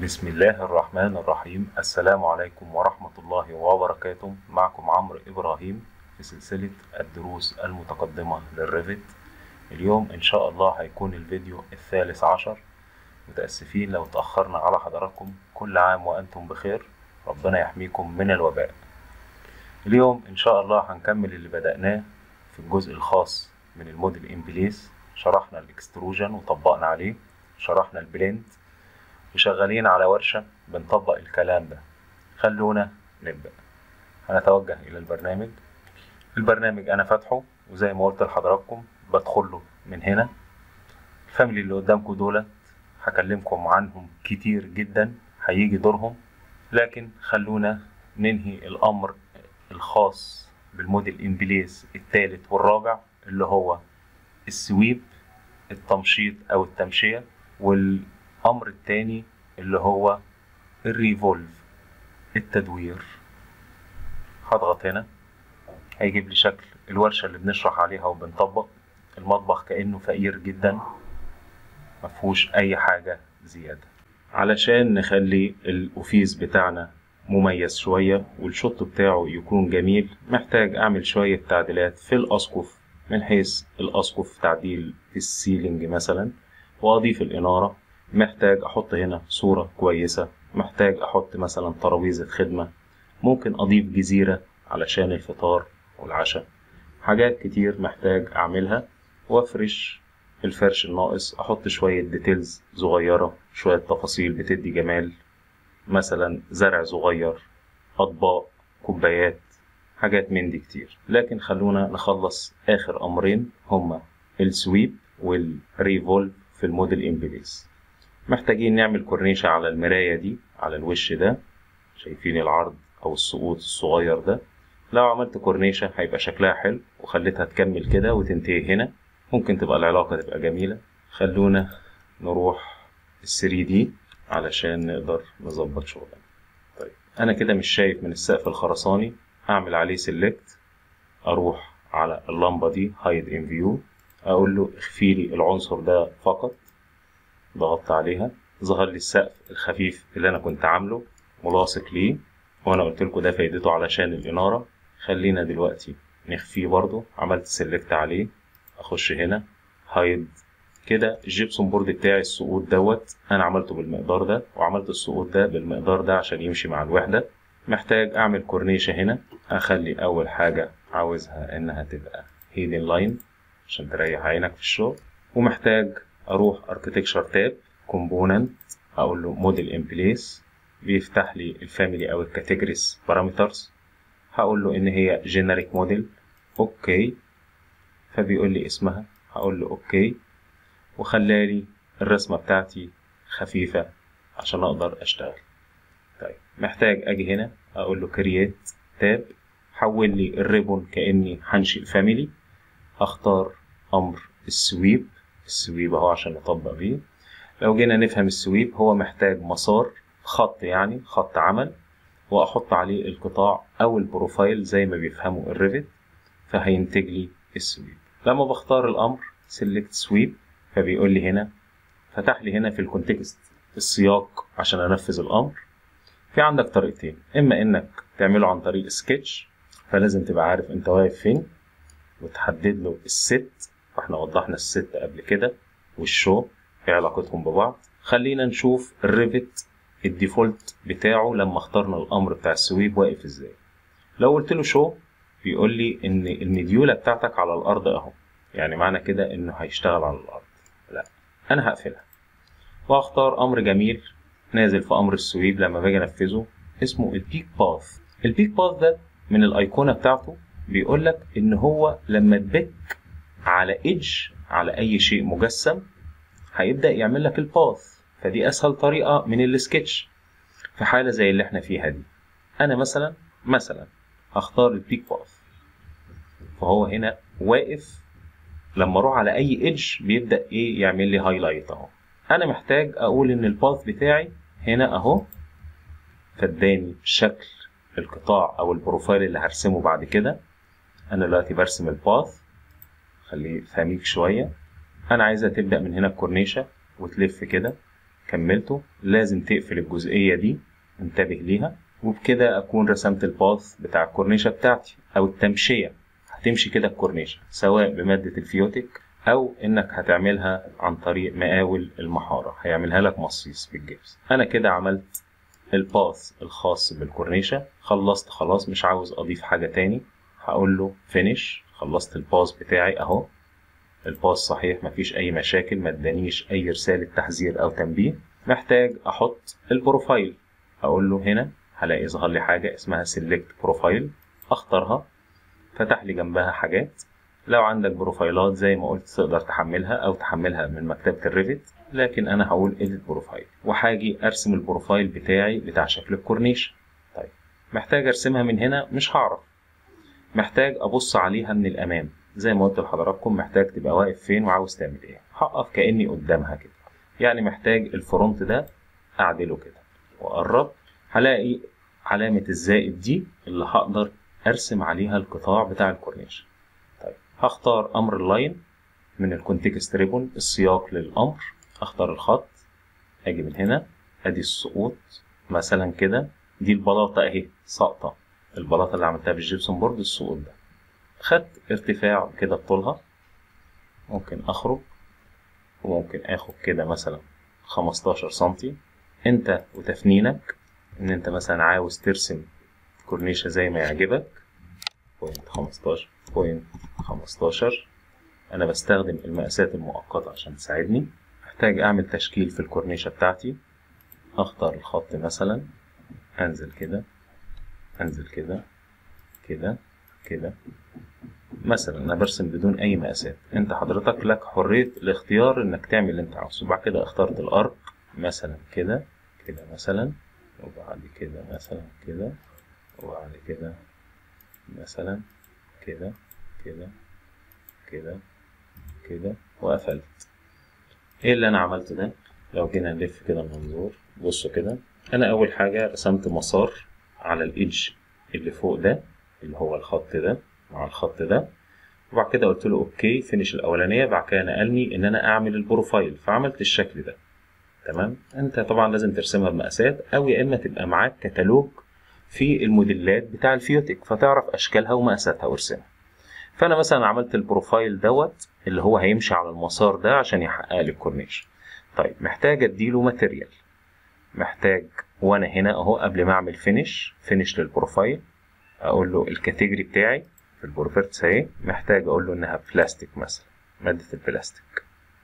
بسم الله الرحمن الرحيم السلام عليكم ورحمة الله وبركاته معكم عمرو إبراهيم في سلسلة الدروس المتقدمة للريفت اليوم إن شاء الله هيكون الفيديو الثالث عشر متأسفين لو تأخرنا على حضراتكم كل عام وأنتم بخير ربنا يحميكم من الوباء اليوم إن شاء الله هنكمل اللي بدأناه في الجزء الخاص من الموديل إمبليس شرحنا الإكستروجن وطبقنا عليه شرحنا البليند وشغالين على ورشة بنطبق الكلام ده خلونا نبدأ هنتوجه إلى البرنامج البرنامج أنا فاتحه وزي ما قلت لحضراتكم بدخله من هنا الفاميلي اللي قدامكم دولت هكلمكم عنهم كتير جدا هيجي دورهم لكن خلونا ننهي الأمر الخاص بالموديل إمبليس الثالث والرابع اللي هو السويب التمشيط أو التمشية والأمر التاني اللي هو الريفولف التدوير هضغط هنا هيجيب لي شكل الورشة اللي بنشرح عليها وبنطبق المطبخ كأنه فقير جدا مفهوش أي حاجة زيادة علشان نخلي الأوفيس بتاعنا مميز شوية والشط بتاعه يكون جميل محتاج أعمل شوية تعديلات في الأسقف من حيث الأسقف تعديل في السيلينج مثلا وأضيف الإنارة محتاج أحط هنا صورة كويسة محتاج أحط مثلا ترابيزة خدمة ممكن أضيف جزيرة علشان الفطار والعشاء حاجات كتير محتاج أعملها وأفرش الفرش الناقص أحط شوية ديتيلز صغيرة شوية تفاصيل بتدي جمال مثلا زرع صغير أطباق كوبايات حاجات من دي كتير لكن خلونا نخلص آخر أمرين هما السويب والريفولف في الموديل إمبليس محتاجين نعمل كورنيشة على المراية دي على الوش ده شايفين العرض أو السقوط الصغير ده لو عملت كورنيشة هيبقى شكلها حلو وخليتها تكمل كده وتنتهي هنا ممكن تبقى العلاقة تبقى جميلة خلونا نروح الثري دي علشان نقدر نظبط شغلنا طيب أنا كده مش شايف من السقف الخرساني هعمل عليه سيلكت أروح على اللمبة دي هايد ان فيو أقول له اخفي لي العنصر ده فقط ضغطت عليها ظهر لي السقف الخفيف اللي أنا كنت عامله ملاصق ليه وأنا قلت لكم ده فايدته علشان الإنارة خلينا دلوقتي نخفيه برضو عملت سيلكت عليه أخش هنا هايد كده الجيبسون بورد بتاعي السقوط دوت أنا عملته بالمقدار ده وعملت السقوط ده بالمقدار ده عشان يمشي مع الوحدة محتاج أعمل كورنيشة هنا أخلي أول حاجة عاوزها إنها تبقى هيدن لاين عشان تريح عينك في الشغل ومحتاج أروح أركتكشر تاب كومبوننت أقول له موديل إن بليس بيفتح لي الفاميلي أو الكاتيجوريز بارامترز هقول له إن هي جينيريك موديل أوكي فبيقول لي اسمها هقول له أوكي وخلالي الرسمة بتاعتي خفيفة عشان أقدر أشتغل طيب محتاج أجي هنا أقول له كرييت تاب حول لي الريبون كأني هنشئ فاميلي هختار أمر السويب السويب أهو عشان نطبق بيه لو جينا نفهم السويب هو محتاج مسار خط يعني خط عمل وأحط عليه القطاع أو البروفايل زي ما بيفهموا الريفت فهينتج لي السويب لما بختار الأمر سيلكت سويب فبيقول لي هنا فتح لي هنا في الكونتكست السياق عشان انفذ الامر في عندك طريقتين اما انك تعمله عن طريق سكتش فلازم تبقى عارف انت واقف فين وتحدد له الست واحنا وضحنا الست قبل كده والشو ايه علاقتهم ببعض خلينا نشوف الريفت الديفولت بتاعه لما اخترنا الامر بتاع السويب واقف ازاي لو قلت له شو بيقول لي ان المديوله بتاعتك على الارض اهو يعني معنى كده انه هيشتغل على الارض لا انا هقفلها واختار امر جميل نازل في امر السويب لما باجي انفذه اسمه البيك باث البيك باث ده من الايقونه بتاعته بيقول لك ان هو لما تبك على ايدج على اي شيء مجسم هيبدا يعمل لك الباث فدي اسهل طريقه من السكتش في حاله زي اللي احنا فيها دي انا مثلا مثلا هختار البيك باث فهو هنا واقف لما اروح على اي ايدج بيبدا ايه يعمل لي هايلايت اهو انا محتاج اقول ان الباث بتاعي هنا اهو فاداني شكل القطاع او البروفايل اللي هرسمه بعد كده انا دلوقتي برسم الباث خليه سميك شويه انا عايزها تبدا من هنا الكورنيشه وتلف كده كملته لازم تقفل الجزئية دي انتبه ليها وبكده أكون رسمت الباث بتاع الكورنيشة بتاعتي أو التمشية هتمشي كده الكورنيشة سواء بمادة الفيوتك أو إنك هتعملها عن طريق مقاول المحارة هيعملها لك مصيص بالجبس أنا كده عملت الباث الخاص بالكورنيشة خلصت خلاص مش عاوز أضيف حاجة تاني هقول له فينيش خلصت الباث بتاعي أهو الباص صحيح مفيش أي مشاكل ما ادانيش أي رسالة تحذير أو تنبيه محتاج أحط البروفايل أقول له هنا هلاقي ظهر لي حاجة اسمها select بروفايل أختارها فتح لي جنبها حاجات لو عندك بروفايلات زي ما قلت تقدر تحملها أو تحملها من مكتبة الريفت لكن أنا هقول edit بروفايل وهاجي أرسم البروفايل بتاعي بتاع شكل الكورنيش طيب محتاج أرسمها من هنا مش هعرف محتاج أبص عليها من الأمام زي ما قلت لحضراتكم محتاج تبقى واقف فين وعاوز تعمل ايه هقف كاني قدامها كده يعني محتاج الفرونت ده اعدله كده واقرب هلاقي علامة الزائد دي اللي هقدر ارسم عليها القطاع بتاع الكورنيش طيب هختار امر اللاين من الكونتكست ريبون السياق للامر اختار الخط اجي من هنا ادي السقوط مثلا كده دي البلاطة اهي ساقطة البلاطة اللي عملتها بالجبسون بورد السقوط ده خدت ارتفاع كده بطولها ممكن اخرج وممكن اخد كده مثلا خمستاشر سنتي انت وتفنينك ان انت مثلا عاوز ترسم كورنيشة زي ما يعجبك بوينت خمستاشر بوينت خمستاشر انا بستخدم المقاسات المؤقتة عشان تساعدني محتاج اعمل تشكيل في الكورنيشة بتاعتي اختار الخط مثلا انزل كده انزل كده كده كده مثلا انا برسم بدون اي مقاسات انت حضرتك لك حرية الاختيار انك تعمل اللي انت عاوزه وبعد كده اخترت الارك مثلا كده كده مثلا وبعد كده مثلا كده وبعد كده مثلا كده كده كده كده وقفلت ايه اللي انا عملته ده لو جينا نلف كده المنظور بصوا كده انا اول حاجة رسمت مسار على الايدج اللي فوق ده اللي هو الخط ده مع الخط ده وبعد كده قلت له اوكي فينش الاولانيه بعد كده نقلني ان انا اعمل البروفايل فعملت الشكل ده تمام انت طبعا لازم ترسمها بمقاسات او يا اما تبقى معاك كتالوج في الموديلات بتاع الفيوتك فتعرف اشكالها ومقاساتها وارسمها فانا مثلا عملت البروفايل دوت اللي هو هيمشي على المسار ده عشان يحقق لي الكورنيش طيب محتاج اديله ماتيريال محتاج وانا هنا اهو قبل ما اعمل فينش فينش للبروفايل اقول له الكاتيجوري بتاعي في البروفيرتس اهي محتاج اقول له انها بلاستيك مثلا مادة البلاستيك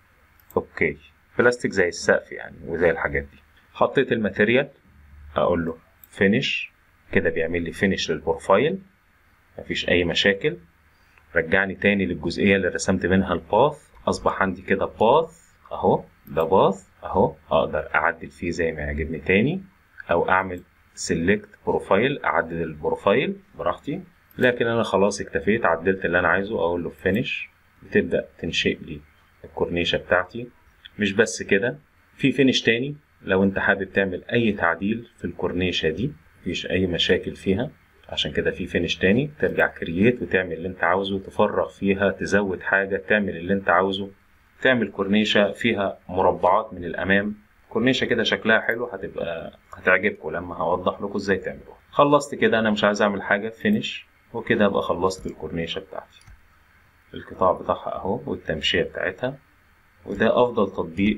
اوكي بلاستيك زي السقف يعني وزي الحاجات دي حطيت الماتيريال اقول له فينش كده بيعمل لي فينش للبروفايل مفيش اي مشاكل رجعني تاني للجزئية اللي رسمت منها الباث اصبح عندي كده باث اهو ده باث اهو اقدر اعدل فيه زي ما يعجبني تاني او اعمل سيلكت بروفايل اعدل البروفايل براحتي لكن انا خلاص اكتفيت عدلت اللي انا عايزه اقول له فينش بتبدا تنشئ لي الكورنيشه بتاعتي مش بس كده في فينش تاني لو انت حابب تعمل اي تعديل في الكورنيشه دي مفيش اي مشاكل فيها عشان كده في فينش تاني ترجع كرييت وتعمل اللي انت عاوزه تفرغ فيها تزود حاجه تعمل اللي انت عاوزه تعمل كورنيشه فيها مربعات من الامام كورنيشه كده شكلها حلو هتبقى هتعجبكم لما هوضح لكم ازاي تعملوها خلصت كده انا مش عايز اعمل حاجه فينش وكده ابقى خلصت الكورنيشه بتاعتي القطاع بتاعها اهو والتمشيه بتاعتها وده افضل تطبيق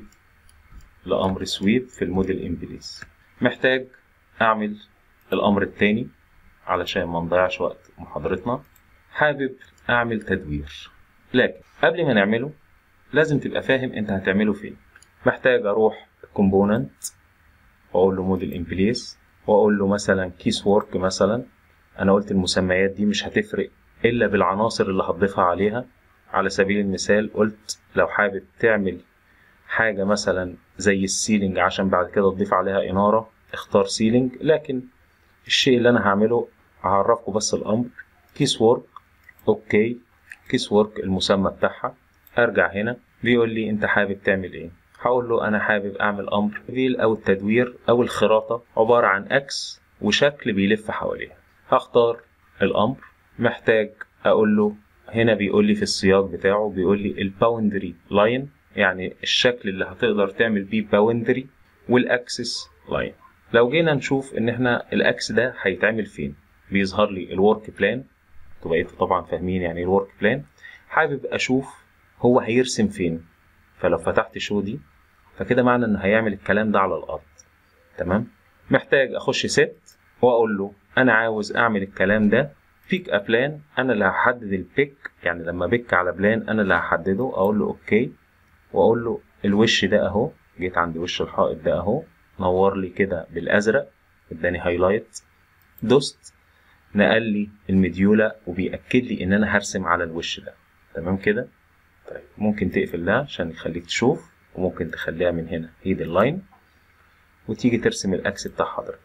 لامر سويب في الموديل امبليس محتاج اعمل الامر التاني علشان ما نضيعش وقت محاضرتنا حابب اعمل تدوير لكن قبل ما نعمله لازم تبقى فاهم انت هتعمله فين محتاج اروح الكومبوننت واقول له موديل ان بليس واقول له مثلا كيس وورك مثلا انا قلت المسميات دي مش هتفرق الا بالعناصر اللي هتضيفها عليها على سبيل المثال قلت لو حابب تعمل حاجه مثلا زي السيلينج عشان بعد كده تضيف عليها اناره اختار سيلينج لكن الشيء اللي انا هعمله هعرفكم بس الامر كيس وورك اوكي كيس وورك المسمى بتاعها ارجع هنا بيقول لي انت حابب تعمل ايه هقول له انا حابب اعمل امر فيل او التدوير او الخراطه عباره عن اكس وشكل بيلف حواليها هختار الامر محتاج اقول له هنا بيقول لي في السياق بتاعه بيقول لي الباوندري لاين يعني الشكل اللي هتقدر تعمل بيه باوندري والاكسس لاين لو جينا نشوف ان احنا الاكس ده هيتعمل فين بيظهر لي الورك بلان تبقى انتوا طبعا فاهمين يعني ايه الورك بلان حابب اشوف هو هيرسم فين فلو فتحت شو دي فكده معنى انه هيعمل الكلام ده على الارض تمام محتاج اخش ست واقول له انا عاوز اعمل الكلام ده بيك ابلان انا اللي هحدد البيك يعني لما بيك على بلان انا اللي هحدده اقول له اوكي واقول له الوش ده اهو جيت عند وش الحائط ده اهو نور لي كده بالازرق اداني هايلايت دوست نقل لي المديولا وبيأكد لي ان انا هرسم على الوش ده تمام كده طيب ممكن تقفل ده عشان يخليك تشوف وممكن تخليها من هنا هيد اللاين وتيجي ترسم الاكس بتاع حضرتك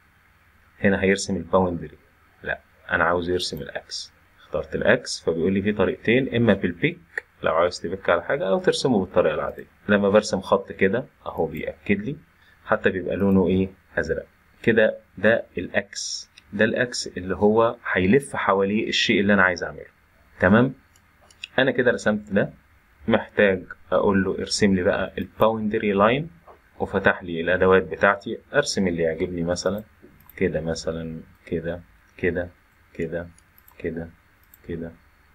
هنا هيرسم الباوندري لا انا عاوز يرسم الاكس اخترت الاكس فبيقول لي في طريقتين اما بالبيك لو عاوز تبك على حاجه او ترسمه بالطريقه العاديه لما برسم خط كده اهو بيأكد لي حتى بيبقى لونه ايه ازرق كده ده الاكس ده الاكس اللي هو هيلف حواليه الشيء اللي انا عايز اعمله تمام انا كده رسمت ده محتاج اقول له ارسم لي بقى الباوندري لاين وفتح لي الادوات بتاعتي ارسم اللي يعجبني مثلا كده مثلا كده كده كده كده كده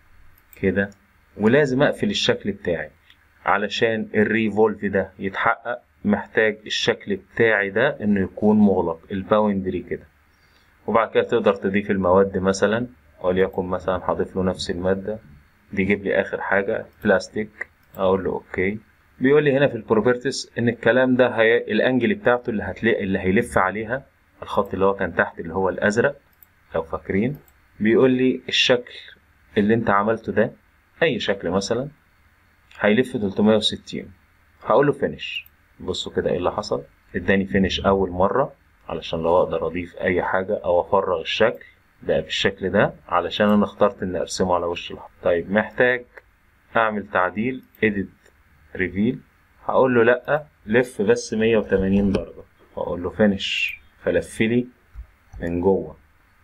كده ولازم اقفل الشكل بتاعي علشان الريفولف ده يتحقق محتاج الشكل بتاعي ده انه يكون مغلق الباوندري كده وبعد كده تقدر تضيف المواد مثلا وليكن مثلا هضيف له نفس المادة بيجيب لي اخر حاجة بلاستيك اقول له اوكي بيقول لي هنا في البروبرتيز ان الكلام ده هي الانجل بتاعته اللي هتلاقي اللي هيلف عليها الخط اللي هو كان تحت اللي هو الازرق لو فاكرين بيقول لي الشكل اللي انت عملته ده اي شكل مثلا هيلف 360 هقول له فينش بصوا كده ايه اللي حصل اداني فينش اول مره علشان لو اقدر اضيف اي حاجه او افرغ الشكل بقى بالشكل ده علشان انا اخترت اني ارسمه على وش الخط طيب محتاج اعمل تعديل edit reveal هقول له لا لف بس 180 درجه واقول له فينش فلف لي من جوه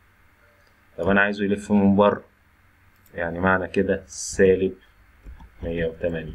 طب انا عايزه يلف من بره يعني معنى كده سالب 180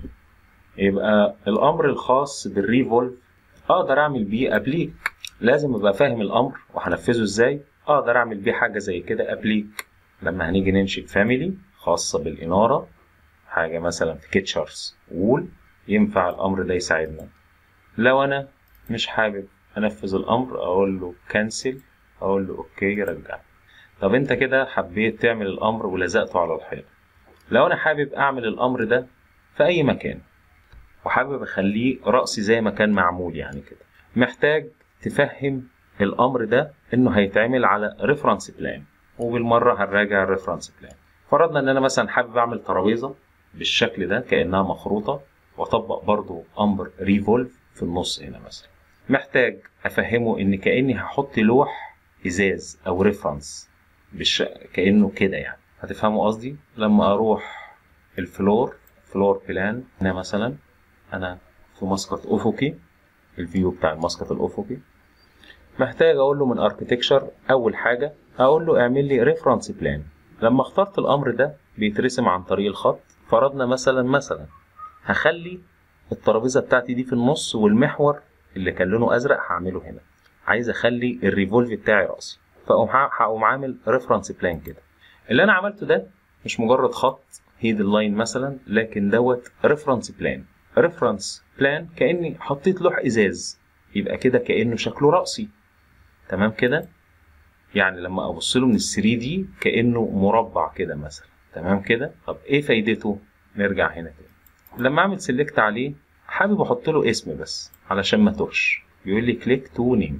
يبقى الامر الخاص بالريفولف اقدر اعمل بيه ابليك لازم ابقى فاهم الامر وهنفذه ازاي اقدر اعمل بيه حاجه زي كده ابليك لما هنيجي ننشئ فاميلي خاصه بالاناره حاجه مثلا في كيتشرز وول ينفع الامر ده يساعدنا لو انا مش حابب انفذ الامر اقول له كنسل اقول له اوكي رجع طب انت كده حبيت تعمل الامر ولزقته على الحيطه لو انا حابب اعمل الامر ده في اي مكان وحابب اخليه رأسي زي ما كان معمول يعني كده محتاج تفهم الامر ده انه هيتعمل على ريفرنس بلان وبالمره هنراجع الريفرنس بلان فرضنا ان انا مثلا حابب اعمل ترابيزه بالشكل ده كانها مخروطه واطبق برضو امر ريفولف في النص هنا مثلا محتاج افهمه ان كاني هحط لوح ازاز او ريفرنس بالش... كانه كده يعني هتفهموا قصدي لما اروح الفلور فلور بلان هنا مثلا انا في مسقط افقي الفيو بتاع المسقط الافقي محتاج اقول له من اركتكشر اول حاجه اقول له اعمل لي ريفرنس بلان لما اخترت الامر ده بيترسم عن طريق الخط فرضنا مثلا مثلا هخلي الترابيزه بتاعتي دي في النص والمحور اللي كان لونه ازرق هعمله هنا عايز اخلي الريفولف بتاعي راسي فاقوم هقوم عامل ريفرنس بلان كده اللي انا عملته ده مش مجرد خط هيد اللاين مثلا لكن دوت ريفرنس بلان ريفرنس بلان كاني حطيت لوح ازاز يبقى كده كانه شكله راسي تمام كده يعني لما ابص له من ال 3 دي كانه مربع كده مثلا تمام كده طب ايه فايدته نرجع هنا كده لما اعمل سيلكت عليه حابب احط له اسم بس علشان ما توهش بيقول لي كليك تو نيم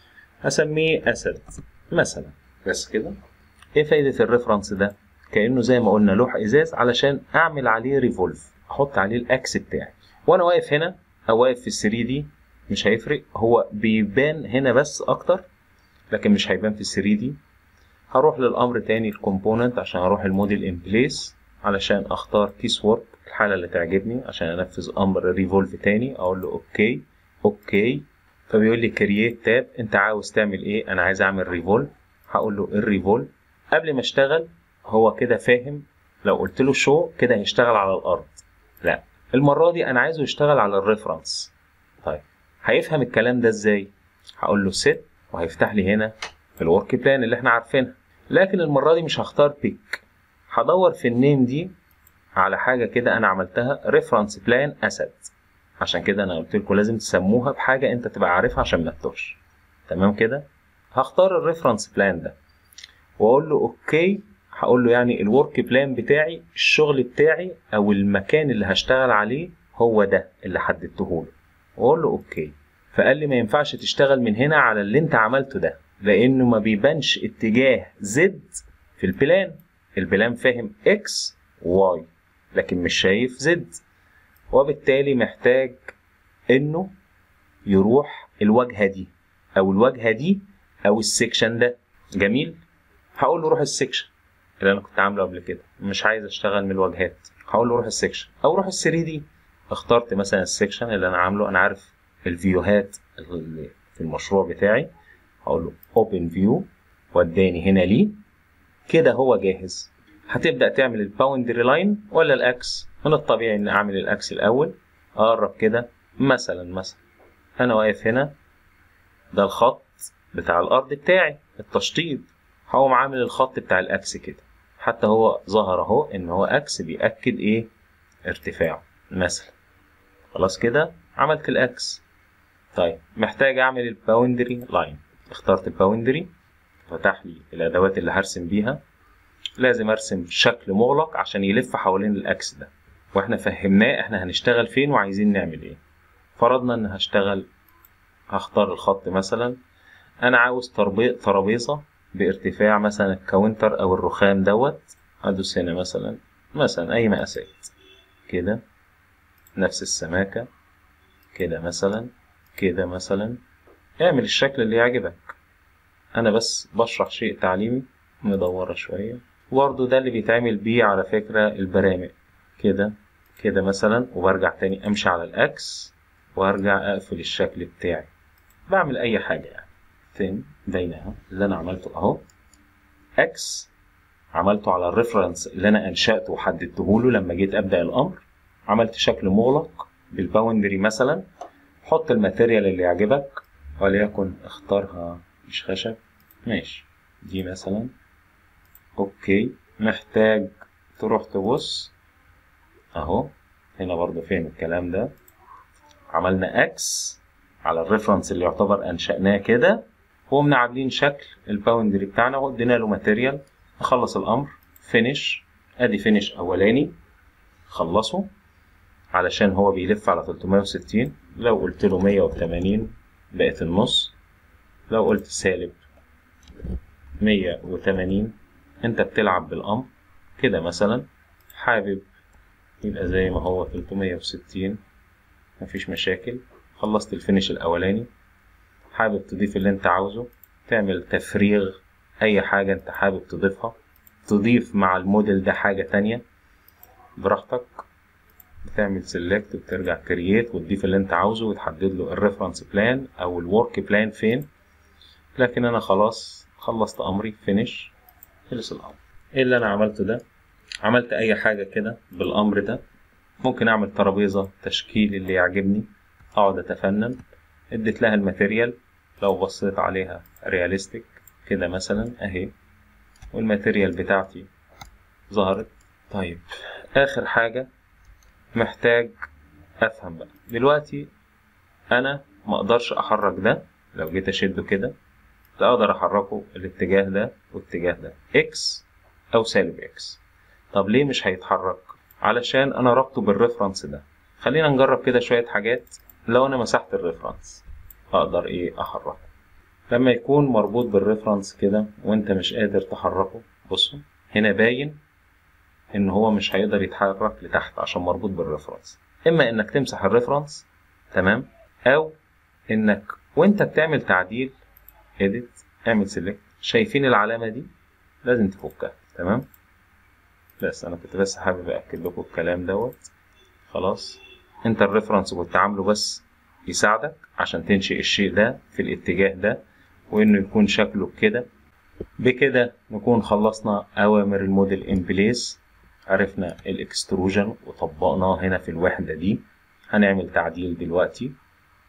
اسميه اسد مثلا بس كده ايه فايده الريفرنس ده كانه زي ما قلنا لوح ازاز علشان اعمل عليه ريفولف احط عليه الاكس بتاعي وانا واقف هنا او واقف في ال 3 دي مش هيفرق هو بيبان هنا بس اكتر لكن مش هيبان في ال 3 دي هروح للامر تاني الكومبوننت عشان اروح الموديل ان بليس علشان اختار كيس وورك الحاله اللي تعجبني عشان انفذ امر ريفولف تاني اقول له اوكي اوكي فبيقول لي كرييت تاب انت عاوز تعمل ايه انا عايز اعمل ريفولف هقول له الريفولف قبل ما اشتغل هو كده فاهم لو قلت له شو كده هيشتغل على الارض لا المره دي انا عايزه يشتغل على الريفرنس طيب هيفهم الكلام ده ازاي هقول له set وهيفتح لي هنا الورك بلان اللي احنا عارفينها لكن المره دي مش هختار بيك هدور في النيم دي على حاجه كده انا عملتها ريفرنس بلان اسد عشان كده انا قلت لكم لازم تسموها بحاجه انت تبقى عارفها عشان ما تتوهش تمام كده هختار الريفرنس بلان ده واقول له اوكي هقول له يعني الورك بلان بتاعي الشغل بتاعي او المكان اللي هشتغل عليه هو ده اللي حددته له واقول له اوكي فقال لي ما ينفعش تشتغل من هنا على اللي انت عملته ده لانه ما بيبانش اتجاه زد في البلان البلان فاهم اكس واي لكن مش شايف زد وبالتالي محتاج انه يروح الواجهه دي او الواجهه دي او السكشن ده جميل هقول له روح السكشن اللي انا كنت عامله قبل كده مش عايز اشتغل من الواجهات هقول له روح السكشن او روح ال 3 دي اخترت مثلا السكشن اللي انا عامله انا عارف الفيوهات اللي في المشروع بتاعي هقول له اوبن فيو وداني هنا ليه كده هو جاهز هتبدا تعمل الباوندري لاين ولا الاكس من الطبيعي ان اعمل الاكس الاول اقرب كده مثلا مثلا انا واقف هنا ده الخط بتاع الارض بتاعي التشطيب هقوم عامل الخط بتاع الاكس كده حتى هو ظهر اهو ان هو اكس بيأكد ايه ارتفاعه مثلا خلاص كده عملت الاكس طيب محتاج اعمل الباوندري لاين اخترت الباوندري فتح لي الادوات اللي هرسم بيها لازم ارسم شكل مغلق عشان يلف حوالين الاكس ده واحنا فهمناه احنا هنشتغل فين وعايزين نعمل ايه فرضنا ان هشتغل هختار الخط مثلا انا عاوز ترابيزه بارتفاع مثلا الكاونتر او الرخام دوت ادوس هنا مثلا مثلا اي مقاسات كده نفس السماكة كده مثلا كده مثلا اعمل الشكل اللي يعجبك انا بس بشرح شيء تعليمي مدورة شوية برضه ده اللي بيتعمل بيه على فكرة البرامج كده كده مثلا وبرجع تاني امشي على الاكس وارجع اقفل الشكل بتاعي بعمل اي حاجة يعني فين بينها اللي انا عملته اهو اكس عملته على الريفرنس اللي انا انشأته وحددته له لما جيت ابدأ الامر عملت شكل مغلق بالباوندري مثلا حط الماتيريال اللي يعجبك وليكن اختارها مش خشب ماشي دي مثلا اوكي محتاج تروح تبص اهو هنا برضو فين الكلام ده عملنا اكس على الريفرنس اللي يعتبر انشأناه كده وقمنا عاملين شكل الباوندري بتاعنا وادينا له ماتيريال نخلص الامر فينش ادي فينش اولاني خلصه علشان هو بيلف على 360 لو قلت له 180 بقت النص لو قلت سالب 180 انت بتلعب بالامر كده مثلا حابب يبقى زي ما هو 360 مفيش مشاكل خلصت الفينش الاولاني حابب تضيف اللي انت عاوزه تعمل تفريغ اي حاجة انت حابب تضيفها تضيف مع الموديل ده حاجة تانية براحتك بتعمل سيلكت وترجع كرييت وتضيف اللي انت عاوزه وتحدد له الريفرنس بلان او الورك بلان فين لكن انا خلاص خلصت امري فينيش خلص الامر ايه اللي انا عملته ده عملت اي حاجة كده بالامر ده ممكن اعمل ترابيزة تشكيل اللي يعجبني اقعد اتفنن اديت لها الماتيريال لو بصيت عليها رياليستيك كده مثلا اهي والماتيريال بتاعتي ظهرت طيب اخر حاجة محتاج افهم بقى دلوقتي انا ما اقدرش احرك ده لو جيت اشده كده لا اقدر احركه الاتجاه ده والاتجاه ده اكس او سالب اكس طب ليه مش هيتحرك علشان انا ربطه بالريفرنس ده خلينا نجرب كده شوية حاجات لو انا مسحت الريفرنس اقدر ايه احركه لما يكون مربوط بالريفرنس كده وانت مش قادر تحركه بصوا هنا باين ان هو مش هيقدر يتحرك لتحت عشان مربوط بالريفرنس اما انك تمسح الريفرنس تمام او انك وانت بتعمل تعديل اديت اعمل سيلكت شايفين العلامه دي لازم تفكها تمام بس انا كنت بس حابب اكد لكم الكلام دوت خلاص انت الريفرنس كنت عامله بس يساعدك عشان تنشئ الشيء ده في الاتجاه ده وانه يكون شكله كده بكده نكون خلصنا اوامر الموديل ان بليس عرفنا الاكستروجن وطبقناه هنا في الوحدة دي هنعمل تعديل دلوقتي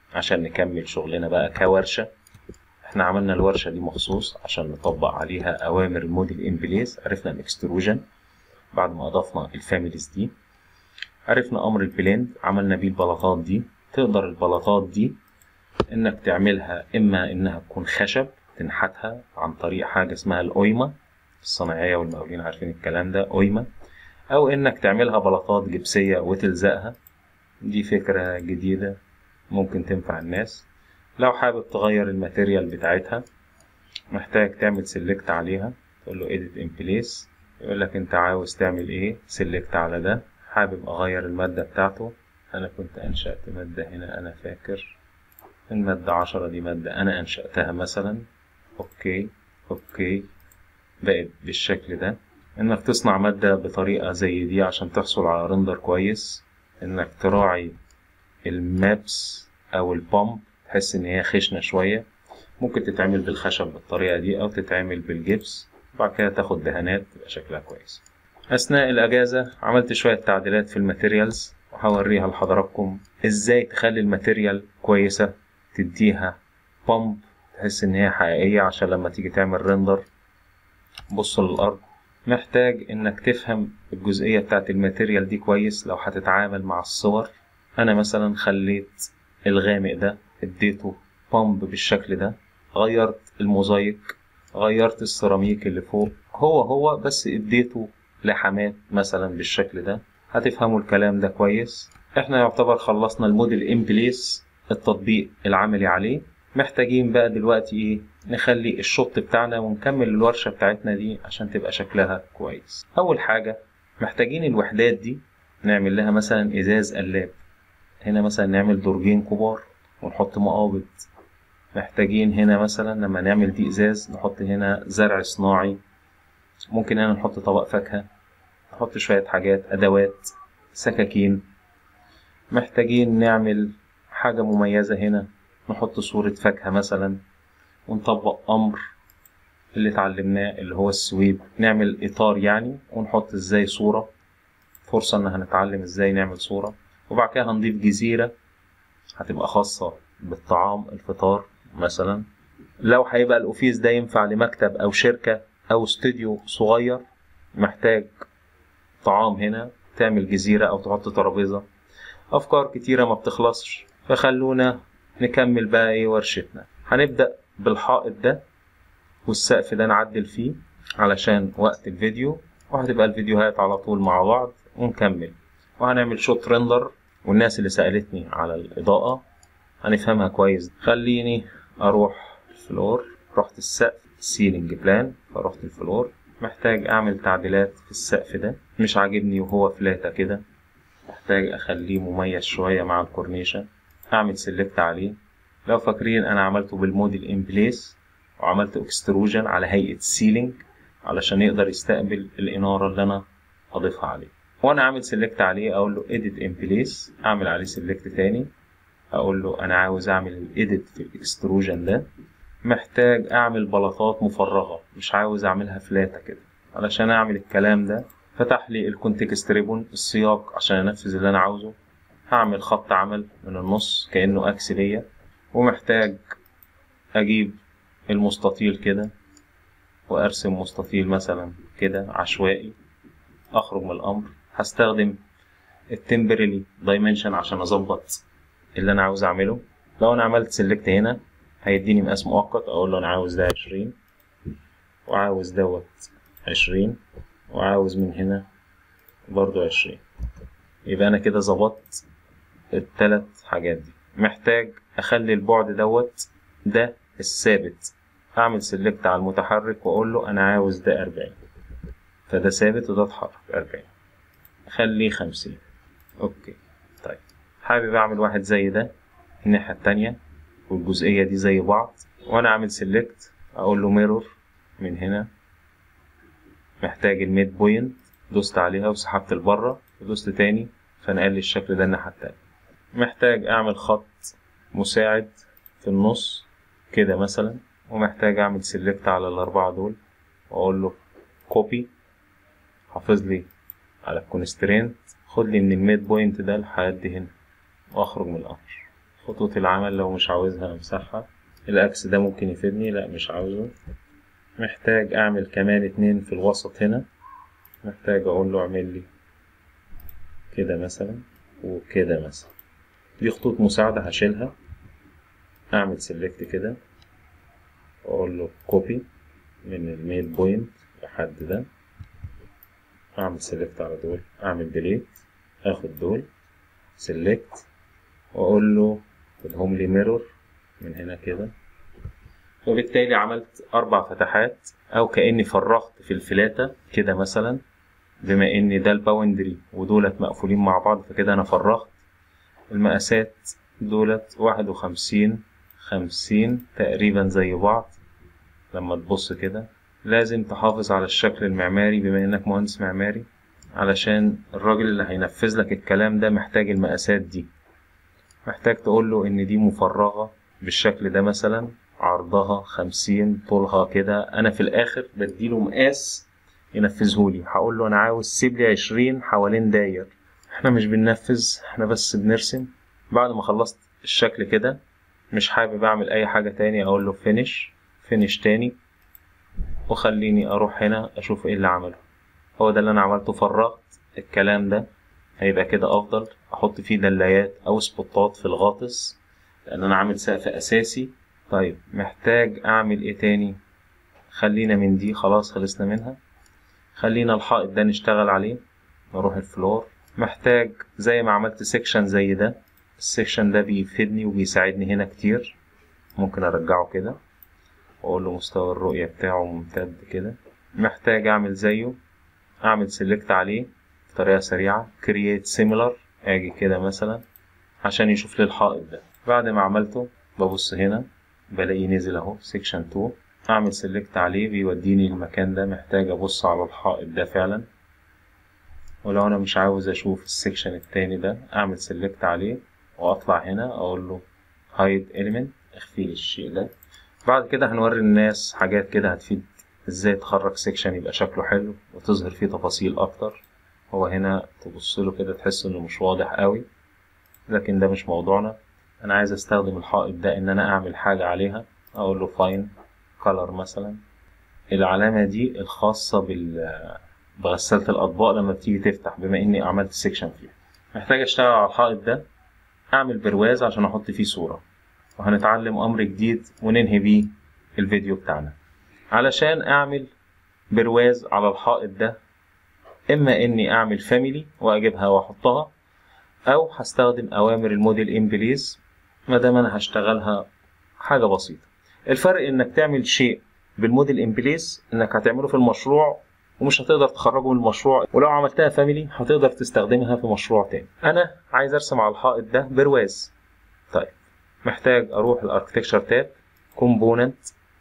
عشان نكمل شغلنا بقى كورشة احنا عملنا الورشة دي مخصوص عشان نطبق عليها أوامر الموديل إن بليس عرفنا الإكستروجن بعد ما أضفنا الفاميليز دي عرفنا أمر البليند عملنا بيه البلاطات دي تقدر البلاطات دي إنك تعملها إما إنها تكون خشب تنحتها عن طريق حاجة اسمها الأويما الصناعية والمقاولين عارفين الكلام ده أويما أو إنك تعملها بلاطات جبسية وتلزقها دي فكرة جديدة ممكن تنفع الناس لو حابب تغير الماتيريال بتاعتها محتاج تعمل سيلكت عليها تقول له edit in place يقول لك انت عاوز تعمل ايه سيلكت على ده حابب اغير المادة بتاعته انا كنت انشأت مادة هنا انا فاكر المادة عشرة دي مادة انا انشأتها مثلا اوكي اوكي بقت بالشكل ده انك تصنع مادة بطريقة زي دي عشان تحصل على رندر كويس انك تراعي المابس او البامب تحس ان هي خشنة شوية ممكن تتعمل بالخشب بالطريقة دي او تتعمل بالجبس وبعد كده تاخد دهانات تبقى شكلها كويس اثناء الاجازة عملت شوية تعديلات في الماتيريالز وهوريها لحضراتكم ازاي تخلي الماتيريال كويسة تديها بامب تحس ان هي حقيقية عشان لما تيجي تعمل رندر بص للارض محتاج انك تفهم الجزئية بتاعت الماتيريال دي كويس لو هتتعامل مع الصور انا مثلا خليت الغامق ده اديته بامب بالشكل ده غيرت الموزايك غيرت السيراميك اللي فوق هو هو بس اديته لحامات مثلا بالشكل ده هتفهموا الكلام ده كويس احنا يعتبر خلصنا الموديل ان بليس التطبيق العملي عليه محتاجين بقى دلوقتي ايه نخلي الشوط بتاعنا ونكمل الورشة بتاعتنا دي عشان تبقى شكلها كويس اول حاجة محتاجين الوحدات دي نعمل لها مثلا ازاز قلاب هنا مثلا نعمل درجين كبار ونحط مقابض محتاجين هنا مثلا لما نعمل دي ازاز نحط هنا زرع صناعي ممكن هنا نحط طبق فاكهة نحط شوية حاجات أدوات سكاكين محتاجين نعمل حاجة مميزة هنا نحط صورة فاكهة مثلا ونطبق أمر اللي اتعلمناه اللي هو السويب نعمل إطار يعني ونحط ازاي صورة فرصة إن هنتعلم ازاي نعمل صورة وبعد كده هنضيف جزيرة هتبقى خاصة بالطعام الفطار مثلا لو هيبقى الأوفيس ده ينفع لمكتب أو شركة أو استوديو صغير محتاج طعام هنا تعمل جزيرة أو تحط ترابيزة أفكار كتيرة ما بتخلصش فخلونا نكمل بقى إيه ورشتنا هنبدأ بالحائط ده والسقف ده نعدل فيه علشان وقت الفيديو وهتبقى الفيديوهات على طول مع بعض ونكمل وهنعمل شوت ريندر والناس اللي سألتني على الإضاءة هنفهمها كويس خليني أروح الفلور رحت السقف سيلينج بلان فرحت الفلور محتاج أعمل تعديلات في السقف ده مش عاجبني وهو فلاتة كده محتاج أخليه مميز شوية مع الكورنيشة أعمل سيلكت عليه لو فاكرين أنا عملته بالموديل إن بليس وعملت اكستروجن على هيئة سيلينج علشان يقدر يستقبل الإنارة اللي أنا أضيفها عليه وأنا عامل سيلكت عليه أقول له edit in place أعمل عليه سيلكت تاني أقول له أنا عاوز أعمل الإيديت في الإكستروجن ده محتاج أعمل بلاطات مفرغة مش عاوز أعملها فلاتة كده علشان أعمل الكلام ده فتح لي الكونتكست ريبون السياق عشان أنفذ اللي أنا عاوزه هعمل خط عمل من النص كأنه أكس ليا ومحتاج أجيب المستطيل كده وأرسم مستطيل مثلا كده عشوائي أخرج من الأمر هستخدم التمبرلي دايمنشن عشان أظبط اللي أنا عاوز أعمله لو أنا عملت سيلكت هنا هيديني مقاس مؤقت أقول له أنا عاوز ده عشرين وعاوز دوت عشرين وعاوز من هنا برضو عشرين يبقى أنا كده ظبطت التلات حاجات دي محتاج أخلي البعد دوت ده الثابت أعمل سيلكت على المتحرك وأقول له أنا عاوز ده أربعين فده ثابت وده اتحرك أربعين خليه خمسين أوكي طيب حابب أعمل واحد زي ده الناحية التانية والجزئية دي زي بعض وأنا عامل سيلكت أقول له ميرور من هنا محتاج الميد بوينت دوست عليها وسحبت لبره ودوست تاني فنقل لي الشكل ده الناحية التانية محتاج أعمل خط مساعد في النص كده مثلا ومحتاج أعمل سيلكت على الأربعة دول وأقول له كوبي حافظ لي على الكونسترينت خد لي من الميد بوينت ده لحد هنا وأخرج من الأمر خطوط العمل لو مش عاوزها امسحها الاكس ده ممكن يفيدني لا مش عاوزه محتاج اعمل كمان اتنين في الوسط هنا محتاج اقول له اعمل لي كده مثلا وكده مثلا دي خطوط مساعدة هشيلها اعمل سيلكت كده واقول له كوبي من الميد بوينت لحد ده اعمل سيلكت على دول اعمل ديليت اخد دول سيلكت واقول له خدهم لي ميرور من هنا كده وبالتالي عملت اربع فتحات او كاني فرغت في الفلاتة كده مثلا بما ان ده الباوندري ودولت مقفولين مع بعض فكده انا فرغت المقاسات دولت واحد وخمسين خمسين تقريبا زي بعض لما تبص كده لازم تحافظ على الشكل المعماري بما انك مهندس معماري علشان الراجل اللي هينفذ لك الكلام ده محتاج المقاسات دي محتاج تقول له ان دي مفرغة بالشكل ده مثلا عرضها خمسين طولها كده انا في الاخر بديله مقاس ينفذهولي هقول له انا عاوز سيب لي عشرين حوالين داير احنا مش بننفذ احنا بس بنرسم بعد ما خلصت الشكل كده مش حابب اعمل اي حاجة تاني اقول له فينش فينش تاني وخليني اروح هنا اشوف ايه اللي عمله هو ده اللي انا عملته فرغت الكلام ده هيبقى كده افضل احط فيه دلايات او سبوتات في الغاطس لان انا عامل سقف اساسي طيب محتاج اعمل ايه تاني خلينا من دي خلاص خلصنا منها خلينا الحائط ده نشتغل عليه نروح الفلور محتاج زي ما عملت سيكشن زي ده السيكشن ده بيفيدني وبيساعدني هنا كتير ممكن ارجعه كده واقول له مستوى الرؤية بتاعه ممتد كده محتاج اعمل زيه اعمل سيلكت عليه بطريقة سريعة create similar اجي كده مثلا عشان يشوف لي الحائط ده بعد ما عملته ببص هنا بلاقيه نزل اهو سيكشن 2 اعمل سيلكت عليه بيوديني المكان ده محتاج ابص على الحائط ده فعلا ولو انا مش عاوز اشوف السيكشن التاني ده اعمل سيلكت عليه واطلع هنا اقول له hide element اخفي لي الشيء ده بعد كده هنوري الناس حاجات كده هتفيد ازاي تخرج سيكشن يبقى شكله حلو وتظهر فيه تفاصيل اكتر هو هنا تبص له كده تحس انه مش واضح قوي لكن ده مش موضوعنا انا عايز استخدم الحائط ده ان انا اعمل حاجة عليها اقول له فاين color مثلا العلامة دي الخاصة بال بغسالة الأطباق لما بتيجي تفتح بما إني عملت سيكشن فيها محتاج أشتغل على الحائط ده أعمل برواز عشان أحط فيه صورة وهنتعلم أمر جديد وننهي بيه الفيديو بتاعنا علشان أعمل برواز على الحائط ده إما إني أعمل فاميلي وأجيبها وأحطها أو هستخدم أوامر الموديل إمبليز مادام أنا هشتغلها حاجة بسيطة الفرق إنك تعمل شيء بالموديل إمبليز إنك هتعمله في المشروع ومش هتقدر تخرجه من المشروع ولو عملتها فاميلي هتقدر تستخدمها في مشروع تاني انا عايز ارسم على الحائط ده برواز طيب محتاج اروح الاركتكتشر تاب كومبوننت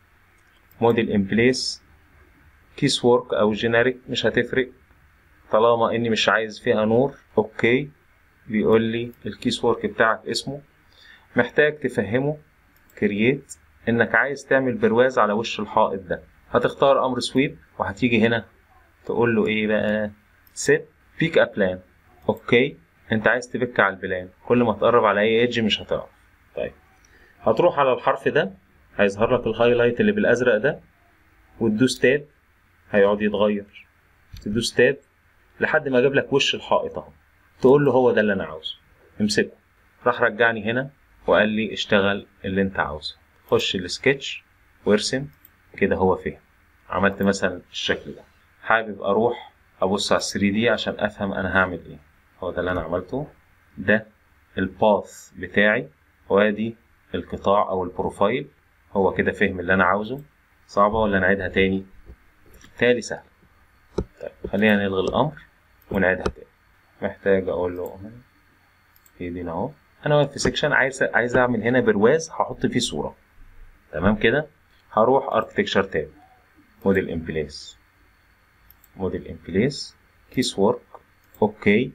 موديل ان بليس كيس وورك او جينيريك مش هتفرق طالما اني مش عايز فيها نور اوكي بيقول لي الكيس وورك بتاعك اسمه محتاج تفهمه كرييت انك عايز تعمل برواز على وش الحائط ده هتختار امر سويب وهتيجي هنا تقول له ايه بقى set pick a plan اوكي انت عايز تبك على البلان كل ما تقرب على اي ايدج مش هتعرف طيب هتروح على الحرف ده هيظهر لك الهايلايت اللي بالازرق ده وتدوس تاب هيقعد يتغير تدوس تاب لحد ما جاب لك وش الحائط اهو تقول له هو ده اللي انا عاوزه امسكه راح رجعني هنا وقال لي اشتغل اللي انت عاوزه خش السكتش وارسم كده هو فهم عملت مثلا الشكل ده حابب اروح ابص على 3 دي عشان افهم انا هعمل ايه هو ده اللي انا عملته ده الباث بتاعي وادي القطاع او البروفايل هو كده فهم اللي انا عاوزه صعبة ولا نعيدها تاني تالي سهل طيب خلينا نلغي الامر ونعيدها تاني محتاج اقول له ايدينا اهو انا واقف في سيكشن عايز عايز اعمل هنا برواز هحط فيه صورة تمام كده هروح اركتكشر تاب موديل ان بليس موديل ان بليس كيس وورك اوكي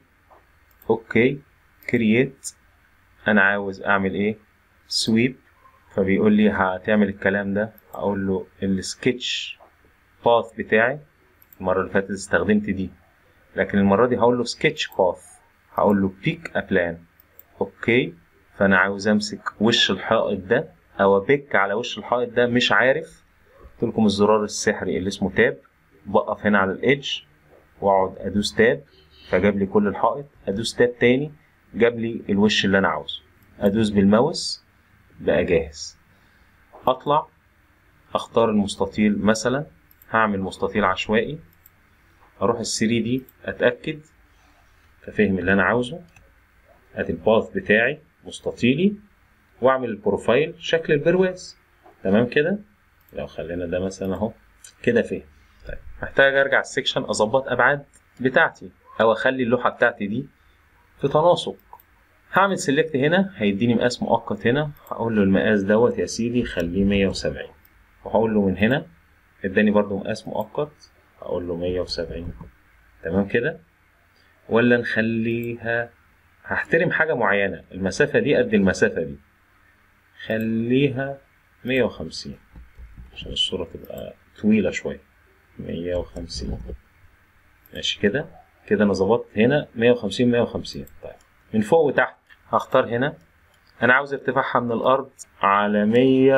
اوكي كرييت انا عاوز اعمل ايه سويب فبيقول لي هتعمل الكلام ده اقول له السكتش باث بتاعي المره اللي فاتت استخدمت دي لكن المره دي هقول له سكتش باث هقول له بيك ا بلان اوكي فانا عاوز امسك وش الحائط ده او ابك على وش الحائط ده مش عارف قلت لكم الزرار السحري اللي اسمه تاب بقف هنا على الايدج واقعد ادوس تاب فجاب لي كل الحائط ادوس تاب تاني جاب لي الوش اللي انا عاوزه ادوس بالماوس بقى جاهز اطلع اختار المستطيل مثلا هعمل مستطيل عشوائي اروح ال 3 دي اتاكد ففهم اللي انا عاوزه ادي الباث بتاعي مستطيلي واعمل البروفايل شكل البرواز تمام كده لو خلينا ده مثلا اهو كده فهم طيب محتاج ارجع السكشن اظبط ابعاد بتاعتي او اخلي اللوحه بتاعتي دي في تناسق هعمل سيلكت هنا هيديني مقاس مؤقت هنا هقول له المقاس دوت يا سيدي خليه 170 وهقول له من هنا اداني برضو مقاس مؤقت هقول له 170 تمام كده ولا نخليها هحترم حاجة معينة المسافة دي قد المسافة دي خليها 150 عشان الصورة تبقى طويلة شوية 150 ماشي كده كده انا ظبطت هنا 150 150 طيب من فوق وتحت هختار هنا انا عاوز ارتفاعها من الارض على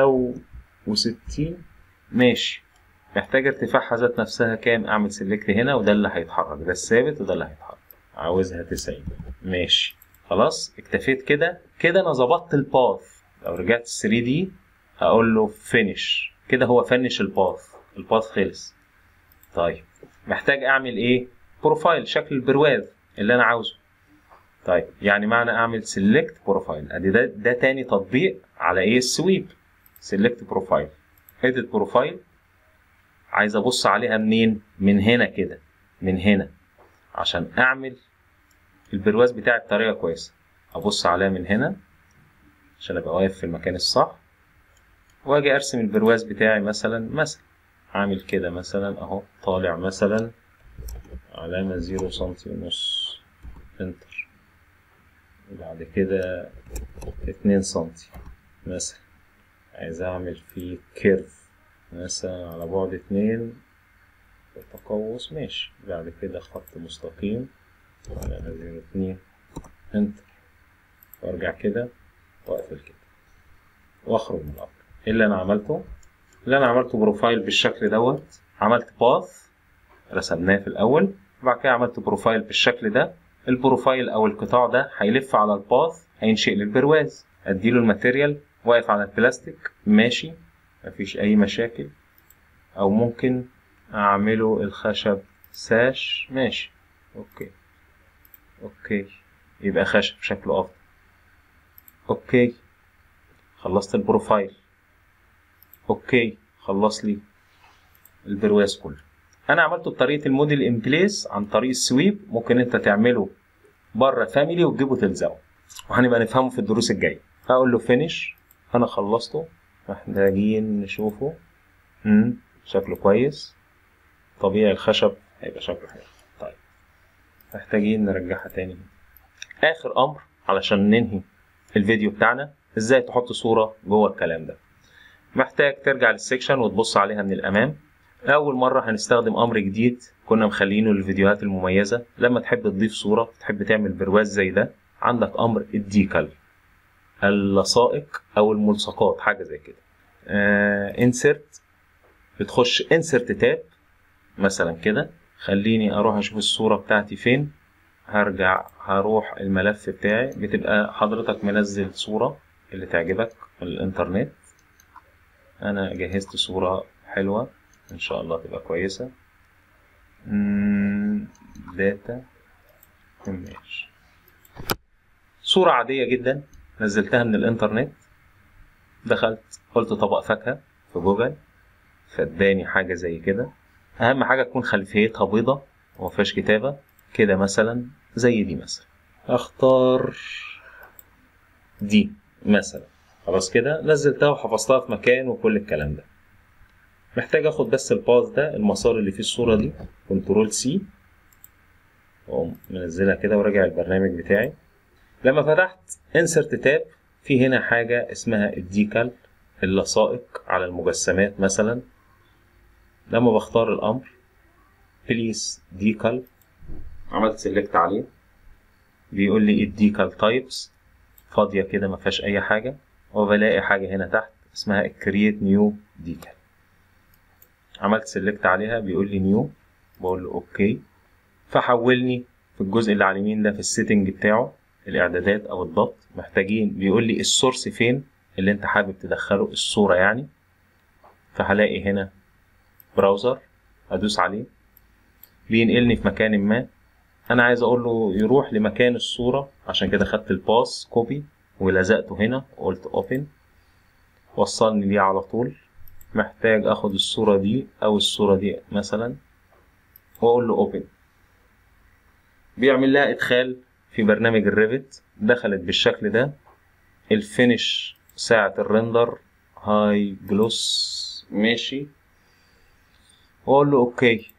160 ماشي محتاج ارتفاعها ذات نفسها كام اعمل سيلكت هنا وده اللي هيتحرك ده الثابت وده اللي هيتحرك عاوزها 90 ماشي خلاص اكتفيت كده كده انا ظبطت الباث لو رجعت 3 دي هقول له فينش كده هو فنش الباث الباث خلص طيب محتاج اعمل ايه بروفايل شكل البرواز اللي انا عاوزه طيب يعني معنى اعمل سيلكت بروفايل ادي ده ده تاني تطبيق على ايه السويب سيلكت بروفايل اديت بروفايل عايز ابص عليها منين من هنا كده من هنا عشان اعمل البرواز بتاعي بطريقه كويسه ابص عليها من هنا عشان ابقى واقف في المكان الصح واجي ارسم البرواز بتاعي مثلا مثلا عامل كده مثلا اهو طالع مثلا علامة زيرو سنتي ونص انتر وبعد كده اتنين سنتي مثلا عايز اعمل فيه كيرف مثلا على بعد اتنين تقوس ماشي بعد كده خط مستقيم علامة زيرو اتنين انتر وارجع كده واقفل كده واخرج من الامر ايه اللي انا عملته اللي انا عملته بروفايل بالشكل دوت عملت باث رسمناه في الاول وبعد كده عملت بروفايل بالشكل ده البروفايل او القطاع ده هيلف على الباث هينشئ لي البرواز اديله الماتيريال واقف على البلاستيك ماشي مفيش اي مشاكل او ممكن اعمله الخشب ساش ماشي اوكي اوكي يبقى خشب شكله افضل اوكي خلصت البروفايل اوكي خلص لي البرواز كله انا عملته بطريقه الموديل ان بليس عن طريق السويب ممكن انت تعمله بره فاميلي وتجيبه تلزقه وهنبقى نفهمه في الدروس الجايه هقول له فينيش انا خلصته محتاجين نشوفه امم شكله كويس طبيعي الخشب هيبقى شكله حلو طيب محتاجين نرجعها تاني اخر امر علشان ننهي الفيديو بتاعنا ازاي تحط صوره جوه الكلام ده محتاج ترجع للسكشن وتبص عليها من الامام اول مره هنستخدم امر جديد كنا مخلينه للفيديوهات المميزه لما تحب تضيف صوره تحب تعمل برواز زي ده عندك امر الديكال اللصائق او الملصقات حاجه زي كده انسرت بتخش انسرت تاب مثلا كده خليني اروح اشوف الصوره بتاعتي فين هرجع هروح الملف بتاعي بتبقى حضرتك منزل صوره اللي تعجبك من الانترنت انا جهزت صوره حلوه ان شاء الله تبقى كويسه داتا ايمج صورة عادية جدا نزلتها من الانترنت دخلت قلت طبق فاكهة في جوجل فاداني حاجة زي كده أهم حاجة تكون خلفيتها بيضة ومفيهاش كتابة كده مثلا زي دي مثلا أختار دي مثلا خلاص كده نزلتها وحفظتها في مكان وكل الكلام ده محتاج اخد بس الباث ده المسار اللي فيه الصورة دي كنترول سي واقوم منزلها كده وراجع البرنامج بتاعي لما فتحت انسرت تاب في هنا حاجة اسمها الديكال اللصائق على المجسمات مثلا لما بختار الامر بليز ديكال عملت سيلكت عليه بيقول لي الديكال تايبس فاضية كده ما فيهاش أي حاجة وبلاقي حاجة هنا تحت اسمها create new decal عملت سيلكت عليها بيقول لي نيو بقول له اوكي فحولني في الجزء اللي على اليمين ده في السيتنج بتاعه الاعدادات او الضبط محتاجين بيقول لي السورس فين اللي انت حابب تدخله الصورة يعني فهلاقي هنا براوزر ادوس عليه بينقلني في مكان ما انا عايز اقول له يروح لمكان الصورة عشان كده خدت الباس كوبي ولزقته هنا وقلت اوبن وصلني ليه على طول محتاج اخد الصورة دي او الصورة دي مثلا واقول له اوبن بيعمل لها ادخال في برنامج الريفت دخلت بالشكل ده الفينش ساعة الرندر هاي جلوس ماشي واقول له اوكي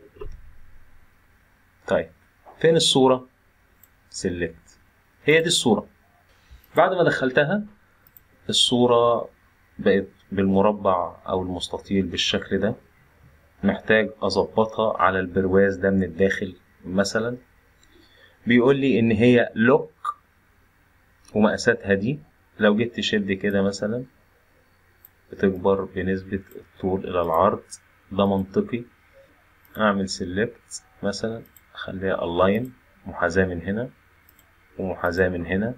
طيب فين الصورة سيلكت هي دي الصورة بعد ما دخلتها الصورة بقت بالمربع او المستطيل بالشكل ده محتاج اظبطها على البرواز ده من الداخل مثلا بيقول لي ان هي لوك ومقاساتها دي لو جيت تشد كده مثلا بتكبر بنسبة الطول الى العرض ده منطقي اعمل سيلكت مثلا اخليها الاين محاذاة من هنا ومحاذاة من هنا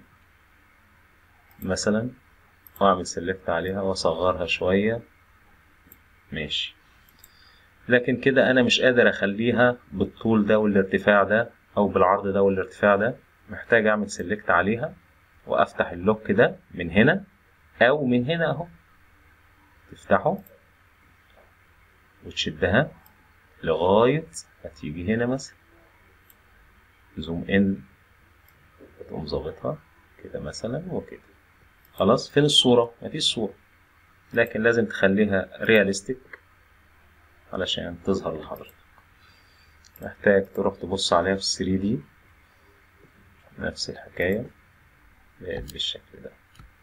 مثلا واعمل سيلكت عليها واصغرها شوية ماشي لكن كده انا مش قادر اخليها بالطول ده والارتفاع ده او بالعرض ده والارتفاع ده محتاج اعمل سيلكت عليها وافتح اللوك ده من هنا او من هنا اهو تفتحه وتشدها لغاية هتيجي هنا مثلا زوم ان تقوم ظابطها كده مثلا وكده خلاص فين الصورة مفيش صورة لكن لازم تخليها رياليستيك علشان تظهر لحضرتك محتاج تروح تبص عليها في 3 دي نفس الحكاية بالشكل ده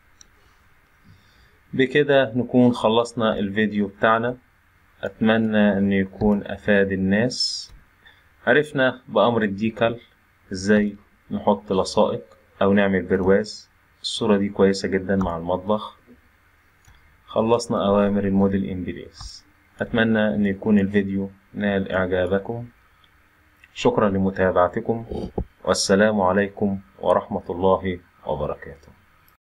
بكده نكون خلصنا الفيديو بتاعنا أتمنى أن يكون أفاد الناس عرفنا بأمر الديكال إزاي نحط لصائق أو نعمل برواز الصورة دي كويسة جدا مع المطبخ خلصنا أوامر الموديل إن بليس أتمنى أن يكون الفيديو نال إعجابكم شكرا لمتابعتكم والسلام عليكم ورحمة الله وبركاته